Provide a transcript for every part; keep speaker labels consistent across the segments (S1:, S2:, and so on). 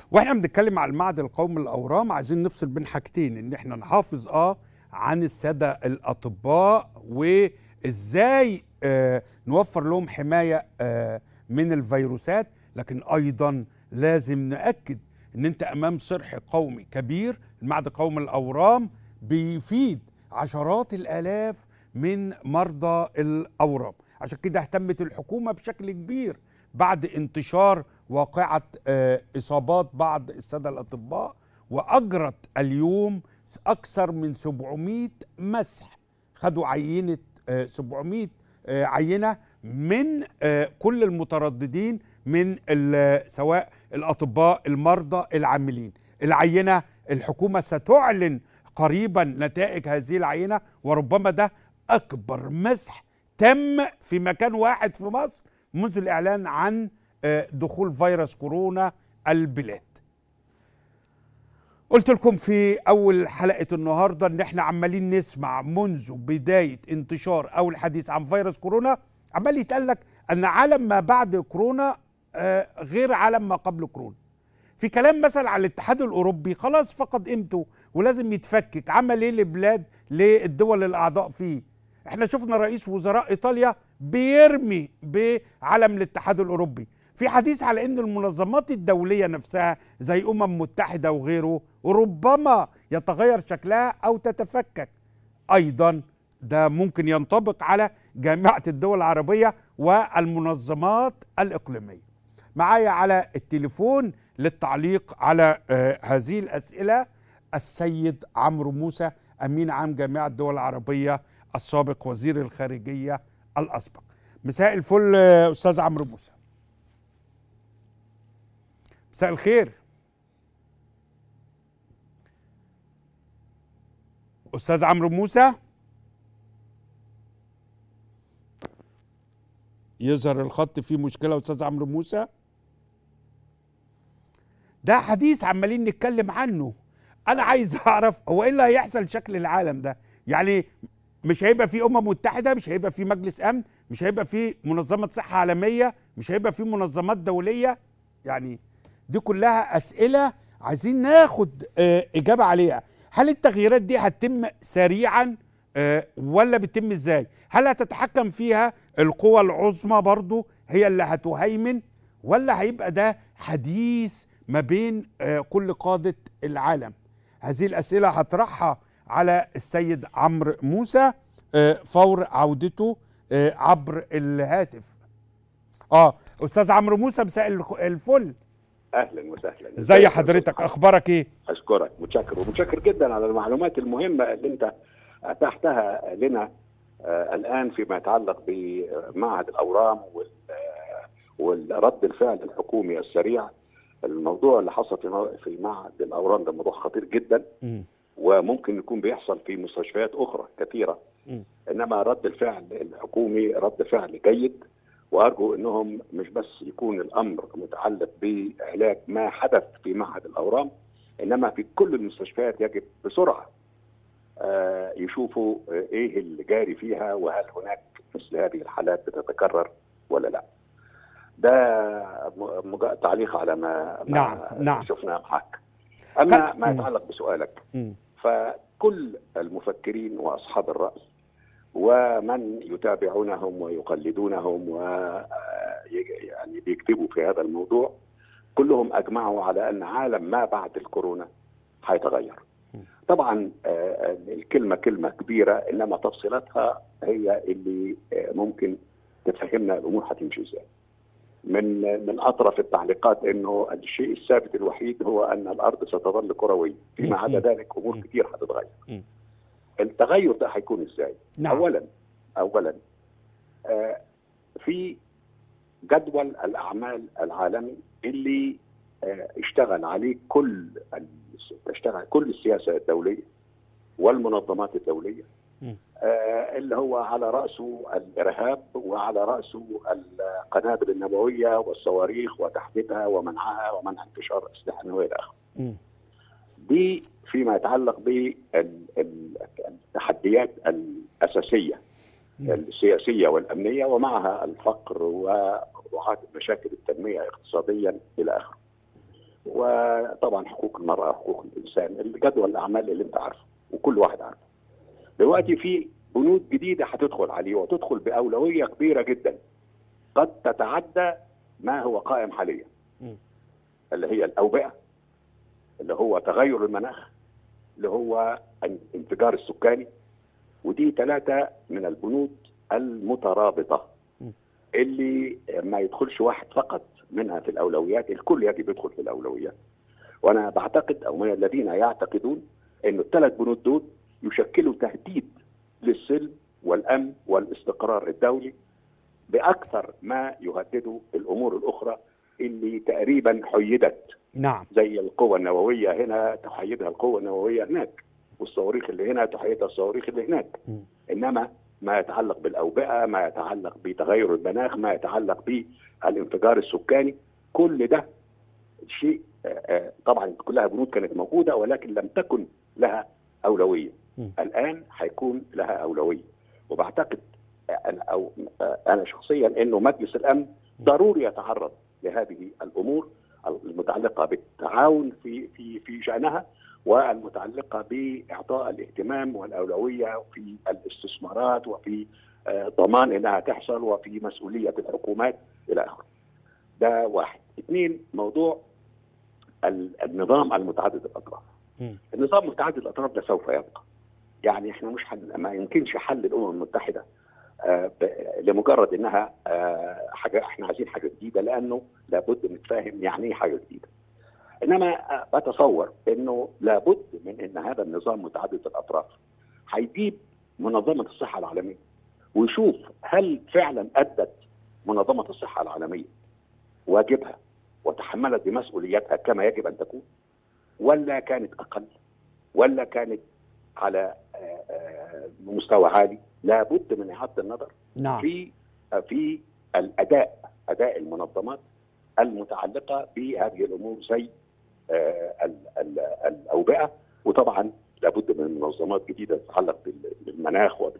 S1: واحنا بنتكلم على المعهد القومي للاورام عايزين نفصل بين حاجتين ان احنا نحافظ اه عن الساده الاطباء وازاي آه نوفر لهم حمايه آه من الفيروسات لكن ايضا لازم ناكد ان انت امام صرح قومي كبير المعهد القومي للاورام بيفيد عشرات الالاف من مرضى الاورام عشان كده اهتمت الحكومه بشكل كبير بعد انتشار واقعه آه، اصابات بعض الساده الاطباء واجرت اليوم اكثر من 700 مسح خدوا عينه آه، 700 آه، عينه من آه، كل المترددين من ال- سواء الاطباء المرضى العاملين العينه الحكومه ستعلن قريبا نتائج هذه العينه وربما ده اكبر مسح تم في مكان واحد في مصر منذ الاعلان عن آه، دخول فيروس كورونا البلاد قلت لكم في اول حلقه النهارده ان احنا عمالين نسمع منذ بدايه انتشار او الحديث عن فيروس كورونا عمال يتقال لك ان عالم ما بعد كورونا آه، غير عالم ما قبل كورونا في كلام مثلا على الاتحاد الاوروبي خلاص فقد قيمته ولازم يتفكك عمل ايه لبلاد للدول الاعضاء فيه احنا شفنا رئيس وزراء ايطاليا بيرمي بعلم الاتحاد الاوروبي في حديث على ان المنظمات الدوليه نفسها زي امم متحده وغيره ربما يتغير شكلها او تتفكك ايضا ده ممكن ينطبق على جامعه الدول العربيه والمنظمات الاقليميه معايا على التليفون للتعليق على آه هذه الاسئله السيد عمرو موسى امين عام جامعه الدول العربيه السابق وزير الخارجيه الاسبق مساء الفل آه، استاذ عمرو موسى مساء الخير استاذ عمرو موسى يظهر الخط فيه مشكله استاذ عمرو موسى ده حديث عمالين نتكلم عنه انا عايز اعرف هو ايه اللي هيحصل شكل العالم ده يعني مش هيبقى في امم متحده مش هيبقى في مجلس امن مش هيبقى في منظمه صحه عالميه مش هيبقى في منظمات دوليه يعني دي كلها اسئله عايزين ناخد آه، اجابه عليها هل التغييرات دي هتتم سريعا آه، ولا بتتم ازاي هل هتتحكم فيها القوى العظمى برضو هي اللي هتهيمن ولا هيبقى ده حديث ما بين آه، كل قادة العالم هذه الأسئلة هطرحها على السيد عمرو موسى آه، فور عودته آه، عبر الهاتف اه استاذ عمرو موسى مساء الخ- الفل
S2: اهلا وسهلا
S1: ازي حضرتك اخبارك ايه
S2: اشكرك متشكر ومتشكر جدا على المعلومات المهمه اللي انت اتحتها لنا آه، الان فيما يتعلق بمعهد الاورام وال- آه، والرد الفعل الحكومي السريع الموضوع اللي حصل في مو- في معهد الاورام ده موضوع خطير جدا
S1: مم.
S2: وممكن يكون بيحصل في مستشفيات اخرى كثيره
S1: مم.
S2: انما رد الفعل الحكومي رد فعل جيد وارجو انهم مش بس يكون الامر متعلق بعلاج ما حدث في معهد الاورام انما في كل المستشفيات يجب بسرعه آه، يشوفوا آه، ايه اللي جاري فيها وهل هناك مثل هذه الحالات بتتكرر ولا لا. ده م- مجا- تعليق على ما, ما
S1: نعم، نعم.
S2: شفناه معك. اما
S1: ك-
S2: ما
S1: مم.
S2: يتعلق بسؤالك
S1: مم.
S2: فكل المفكرين واصحاب الراي ومن يتابعونهم ويقلدونهم و آه، يج- يعني بيكتبوا في هذا الموضوع كلهم اجمعوا على ان عالم ما بعد الكورونا هيتغير. طبعا آه، الكلمه كلمه كبيره انما تفصيلاتها هي اللي آه، ممكن تفهمنا الامور هتمشي ازاي. من من اطرف التعليقات انه الشيء الثابت الوحيد هو ان الارض ستظل كرويه، فيما عدا ذلك امور كثير هتتغير.
S1: مم.
S2: التغير ده هيكون ازاي؟
S1: نعم
S2: اولا اولا آه في جدول الاعمال العالمي اللي آه اشتغل عليه كل ال- تشتغل كل السياسه الدوليه والمنظمات الدوليه
S1: مم.
S2: آه اللي هو على راسه الارهاب وعلى راسه القنابل النوويه والصواريخ وتحديدها ومنعها ومنع انتشار الاسلحه النوويه الى اخره.
S1: مم.
S2: دي فيما يتعلق بالتحديات الاساسيه
S1: مم.
S2: السياسيه والامنيه ومعها الفقر ومراعاه مشاكل التنميه اقتصاديا الى اخره. وطبعا حقوق المراه حقوق الانسان جدول الاعمال اللي انت عارفه وكل واحد عارفه دلوقتي في بنود جديده هتدخل عليه وتدخل باولويه كبيره جدا قد تتعدى ما هو قائم حاليا
S1: م.
S2: اللي هي الاوبئه اللي هو تغير المناخ اللي هو الانفجار السكاني ودي ثلاثه من البنود المترابطه
S1: م.
S2: اللي ما يدخلش واحد فقط منها في الاولويات الكل يجب يدخل في الاولويات وانا بعتقد او من الذين يعتقدون ان الثلاث بنود دول يشكلوا تهديد للسلم والامن والاستقرار الدولي باكثر ما يهددوا الامور الاخرى اللي تقريبا حيدت
S1: نعم
S2: زي القوة النووية هنا تحيدها القوة النووية هناك والصواريخ اللي هنا تحيدها الصواريخ اللي هناك
S1: م.
S2: إنما ما يتعلق بالأوبئة ما يتعلق بتغير المناخ ما يتعلق بالانفجار السكاني كل ده شيء آه، آه، طبعا كلها بنود كانت موجودة ولكن لم تكن لها أولوية
S1: م.
S2: الآن هيكون لها أولوية وبعتقد أنا أو آه، أنا شخصيا إنه مجلس الأمن ضروري يتعرض لهذه الأمور المتعلقه بالتعاون في في في شانها والمتعلقه باعطاء الاهتمام والاولويه في الاستثمارات وفي آه، ضمان انها تحصل وفي مسؤوليه الحكومات الى اخره. ده واحد. اثنين موضوع ال- النظام المتعدد الاطراف.
S1: م.
S2: النظام متعدد الاطراف ده سوف يبقى. يعني احنا مش حل ما يمكنش حل الامم المتحده آه، ب- لمجرد انها آه، حاجه احنا عايزين حاجه جديده لانه لابد نتفاهم يعني ايه حاجه جديده. انما آه، بتصور انه لابد من ان هذا النظام متعدد الاطراف هيجيب منظمه الصحه العالميه ويشوف هل فعلا ادت منظمه الصحه العالميه واجبها وتحملت بمسؤوليتها كما يجب ان تكون ولا كانت اقل ولا كانت على آه، آه، مستوى عالي لابد من اعاده النظر
S1: نعم
S2: في في الاداء اداء المنظمات المتعلقه بهذه الامور زي آه، ال- ال- الاوبئه وطبعا لابد من منظمات جديده تتعلق بال- بالمناخ وبال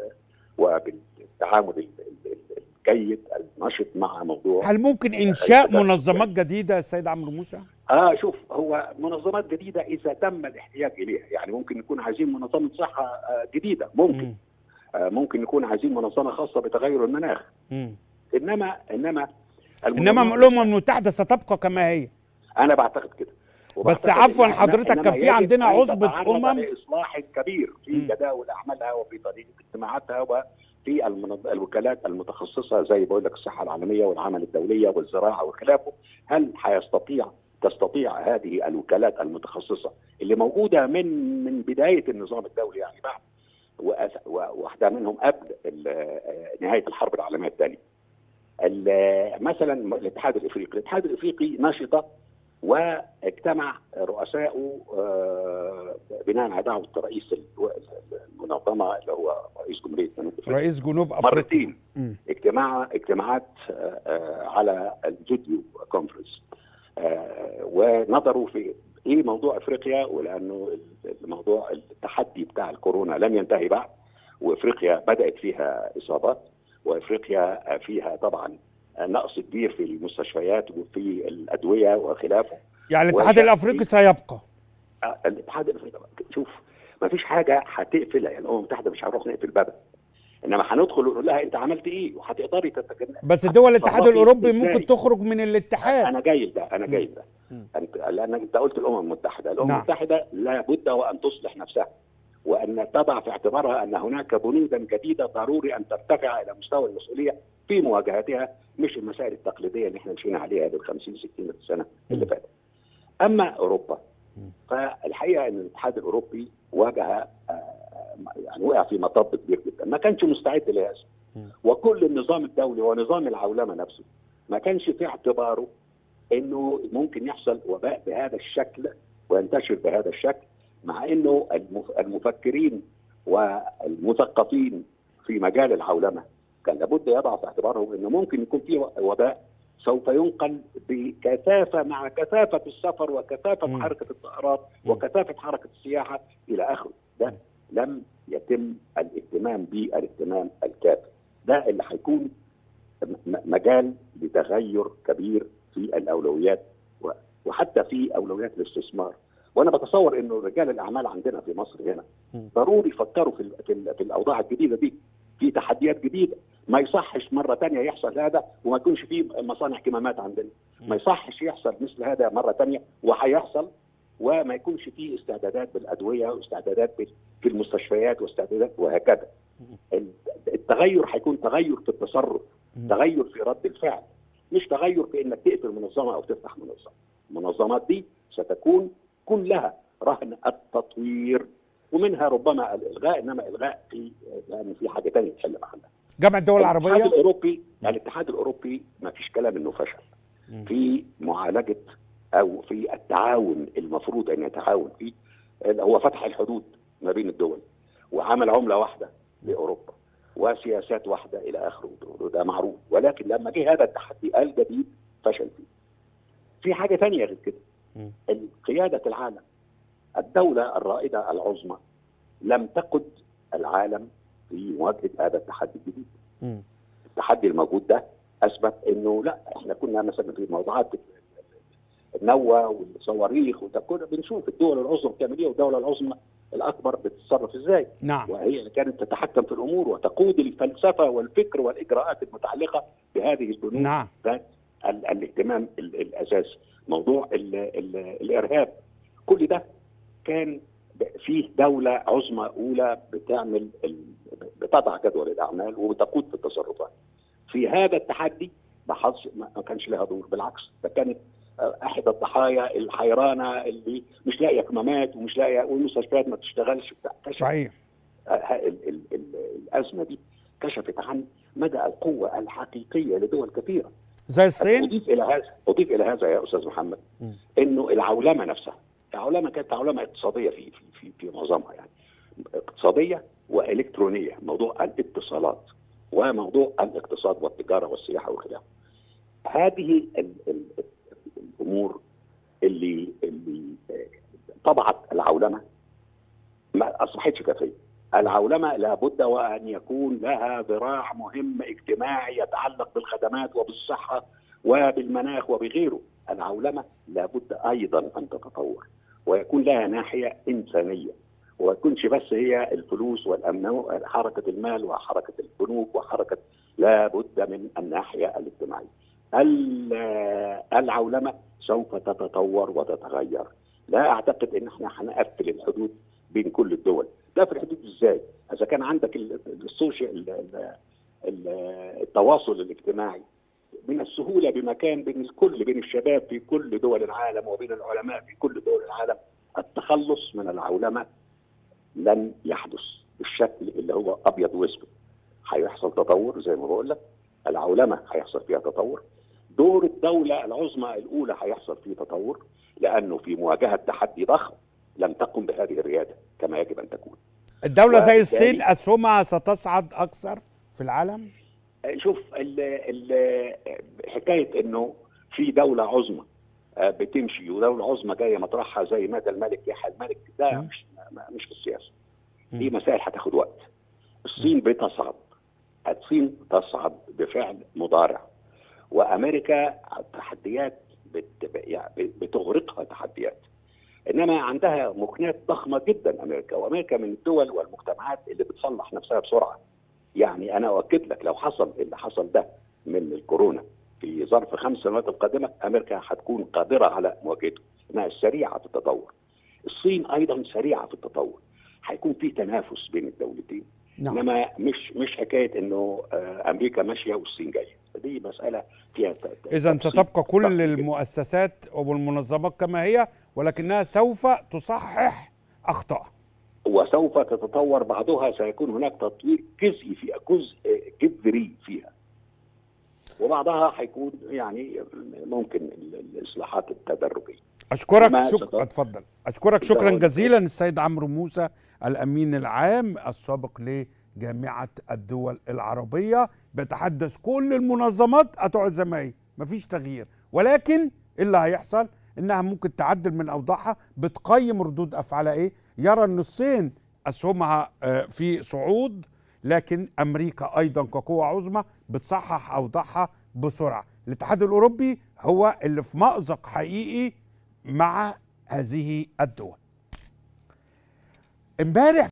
S2: وبالتعامل ال- ال- الجيد النشط مع موضوع
S1: هل ممكن انشاء منظمات جديده السيد عمرو موسى؟
S2: اه شوف هو منظمات جديده اذا تم الاحتياج اليها يعني ممكن نكون عايزين منظمه صحه آه، جديده ممكن
S1: م.
S2: آه، ممكن نكون عايزين منظمه خاصه بتغير المناخ
S1: م.
S2: انما انما
S1: انما
S2: المنظمات-
S1: الامم المتحده ستبقى كما هي
S2: انا بعتقد كده
S1: بس
S2: وبعتقد
S1: عفواً
S2: إن إحنا-
S1: حضرتك
S2: إنما
S1: كان في
S2: يجب
S1: عندنا
S2: أن
S1: عصبة
S2: تتعرض
S1: أمم.
S2: لاصلاح كبير في
S1: مم.
S2: جداول اعمالها وفي طريقه اجتماعاتها وفي المنظ- الوكالات المتخصصه زي بقول لك الصحه العالميه والعمل الدوليه والزراعه وخلافه هل هيستطيع تستطيع هذه الوكالات المتخصصه اللي موجوده من من بدايه النظام الدولي يعني بعد وأس- وواحده منهم قبل ال- آه، نهايه الحرب العالميه الثانيه. ال- مثلا الاتحاد الافريقي، الاتحاد الافريقي نشط واجتمع رؤساء آه، بناء على دعوه رئيس ال- المنظمه اللي هو رئيس جمهوريه جنوب افريقيا
S1: رئيس جنوب افريقيا
S2: مرتين
S1: م.
S2: اجتماع اجتماعات آه، آه، على الفيديو كونفرنس آه، ونظروا في ايه موضوع افريقيا ولانه الموضوع التحدي بتاع الكورونا لم ينتهي بعد وافريقيا بدات فيها اصابات وافريقيا فيها طبعا نقص كبير في المستشفيات وفي الادويه وخلافه
S1: يعني الاتحاد
S2: وكان
S1: الافريقي
S2: في-
S1: سيبقى
S2: آه، الاتحاد الافريقي شوف ما فيش حاجه هتقفلها يعني الامم المتحده مش هنروح نقفل بابها انما هندخل ونقول لها انت عملت ايه وهتقدري تتجنب
S1: بس دول الاتحاد
S2: هتتصرفي
S1: الاوروبي
S2: إزاي؟
S1: ممكن تخرج من الاتحاد
S2: انا جاي ده انا جاي ده
S1: مم.
S2: أنت لان انت قلت الامم المتحده الامم
S1: نعم.
S2: المتحده لابد وان تصلح نفسها وان تضع في اعتبارها ان هناك بنودا جديده ضروري ان ترتفع الى مستوى المسؤوليه في مواجهتها مش المسائل التقليديه اللي احنا مشينا عليها بال 50 60 سنه اللي
S1: مم.
S2: فاتت. اما اوروبا
S1: مم.
S2: فالحقيقه ان الاتحاد الاوروبي واجه آه، يعني وقع في مطب كبير جدا ما كانش مستعد لهذا
S1: مم.
S2: وكل النظام الدولي ونظام العولمه نفسه ما كانش في اعتباره انه ممكن يحصل وباء بهذا الشكل وينتشر بهذا الشكل مع انه المف- المفكرين والمثقفين في مجال العولمه كان لابد يضع في اعتبارهم انه ممكن يكون في وباء سوف ينقل بكثافه مع كثافه السفر وكثافه
S1: مم.
S2: حركه الطائرات
S1: مم.
S2: وكثافه حركه السياحه الى اخره ده لم يتم الاهتمام به الاهتمام الكافي ده اللي هيكون م- مجال لتغير كبير في الاولويات و- وحتى في اولويات الاستثمار وانا بتصور انه رجال الاعمال عندنا في مصر هنا ضروري يفكروا في ال- في, ال- في الاوضاع الجديده دي في تحديات جديده ما يصحش مره ثانيه يحصل هذا وما يكونش في مصانع كمامات عندنا ما يصحش يحصل مثل هذا مره ثانيه وهيحصل وما يكونش فيه استعدادات بالادويه واستعدادات بال- في المستشفيات واستعدادات وهكذا ال- التغير هيكون تغير في التصرف تغير في رد الفعل مش تغير في انك تقفل منظمه او تفتح منظمه المنظمات دي ستكون كلها رهن التطوير ومنها ربما الالغاء انما الغاء في لان في حاجه ثانيه تحل محلها
S1: جامعه الدول
S2: الاتحاد
S1: العربيه
S2: الاوروبي الاتحاد الاوروبي ما فيش كلام انه فشل في معالجه او في التعاون المفروض ان يتعاون فيه اللي هو فتح الحدود ما بين الدول وعمل عمله واحده لاوروبا وسياسات واحده الى اخره وده معروف ولكن لما جه هذا التحدي الجديد فشل فيه. في حاجه ثانيه غير كده
S1: مم.
S2: قياده العالم الدوله الرائده العظمى لم تقد العالم في مواجهه هذا التحدي الجديد.
S1: مم.
S2: التحدي الموجود ده اثبت انه لا احنا كنا مثلا في موضوعات النوى والصواريخ وده كنا بنشوف الدول العظمى بتعمل ايه والدوله العظمى الاكبر بتتصرف ازاي
S1: نعم
S2: وهي اللي كانت تتحكم في الامور وتقود الفلسفه والفكر والاجراءات المتعلقه بهذه البنود
S1: نعم
S2: ذات ال- الاهتمام ال- الاساسي موضوع ال ال الارهاب كل ده كان ب- فيه دوله عظمى اولى بتعمل ال- بتضع جدول الاعمال وبتقود في التصرفات في هذا التحدي ما حظ- ما ما كانش لها دور بالعكس ده كانت آه، احدى الضحايا الحيرانه اللي مش لاقيه كمامات ومش لاقيه والمستشفيات ما بتشتغلش بتاع كشف
S1: صحيح
S2: آه، ال- ال- ال- الازمه دي كشفت عن مدى القوه الحقيقيه لدول كثيره
S1: زي الصين
S2: اضيف الى هذا اضيف الى هذا يا استاذ محمد
S1: مم.
S2: انه العولمه نفسها العولمه كانت عولمه اقتصاديه في في في, في معظمها يعني اقتصاديه والكترونيه موضوع الاتصالات وموضوع الاقتصاد والتجاره والسياحه وخلافه هذه ال ال الامور اللي اللي آه، طبعت العولمه ما اصبحتش كافيه العولمه لابد وان يكون لها ذراع مهم اجتماعي يتعلق بالخدمات وبالصحه وبالمناخ وبغيره العولمه لابد ايضا ان تتطور ويكون لها ناحيه انسانيه وما تكونش بس هي الفلوس والامن حركه المال وحركه البنوك وحركه لابد من الناحيه الاجتماعيه ال- العولمه سوف تتطور وتتغير لا اعتقد ان احنا هنقفل الحدود بين كل الدول لا في الحدود ازاي اذا كان عندك ال- السوشيال ال- ال- ال- التواصل الاجتماعي من السهوله بمكان بين الكل بين الشباب في كل دول العالم وبين العلماء في كل دول العالم التخلص من العولمه لن يحدث بالشكل اللي هو ابيض واسود هيحصل تطور زي ما بقول لك العولمه هيحصل فيها تطور دور الدوله العظمى الاولى هيحصل فيه تطور لانه في مواجهه تحدي ضخم لم تقم بهذه الرياده كما يجب ان تكون
S1: الدولة زي
S2: وبالتالي-
S1: الصين أسهمها ستصعد أكثر في العالم
S2: شوف ال ال حكايه انه في دوله عظمى آه، بتمشي ودوله عظمى جايه مطرحها زي مدى الملك يحيى الملك ده
S1: مم.
S2: مش ما- مش في السياسه دي
S1: مم.
S2: مسائل هتاخد وقت الصين بتصعد الصين تصعد بفعل مضارع وامريكا تحديات بت يعني بتغرقها تحديات انما عندها مكنات ضخمه جدا امريكا وامريكا من الدول والمجتمعات اللي بتصلح نفسها بسرعه يعني انا اؤكد لك لو حصل اللي حصل ده من الكورونا في ظرف خمس سنوات القادمه امريكا هتكون قادره على مواجهته انها سريعه في التطور الصين ايضا سريعه في التطور هيكون في تنافس بين الدولتين
S1: نعم
S2: انما مش مش حكايه انه آه، امريكا ماشيه والصين جايه دي مساله فيها ت- ت-
S1: إذا
S2: تفصيل
S1: ستبقى كل
S2: ضخم جداً.
S1: المؤسسات والمنظمات كما هي ولكنها سوف تصحح أخطاء
S2: وسوف تتطور بعضها سيكون هناك تطوير جزئي في جزء جذري فيها وبعضها هيكون يعني ممكن ال- الاصلاحات التدرجيه
S1: أشكرك
S2: ما
S1: شك...
S2: ستط-
S1: اتفضل أشكرك شكرا
S2: دعوة.
S1: جزيلا السيد عمرو موسى الأمين العام السابق لجامعة الدول العربية بيتحدث كل المنظمات هتقعد زي ما هي مفيش تغيير ولكن اللي هيحصل انها ممكن تعدل من اوضاعها بتقيم ردود افعالها ايه يرى ان الصين اسهمها آه، في صعود لكن امريكا ايضا كقوه عظمى بتصحح اوضاعها بسرعه الاتحاد الاوروبي هو اللي في مازق حقيقي مع هذه الدول امبارح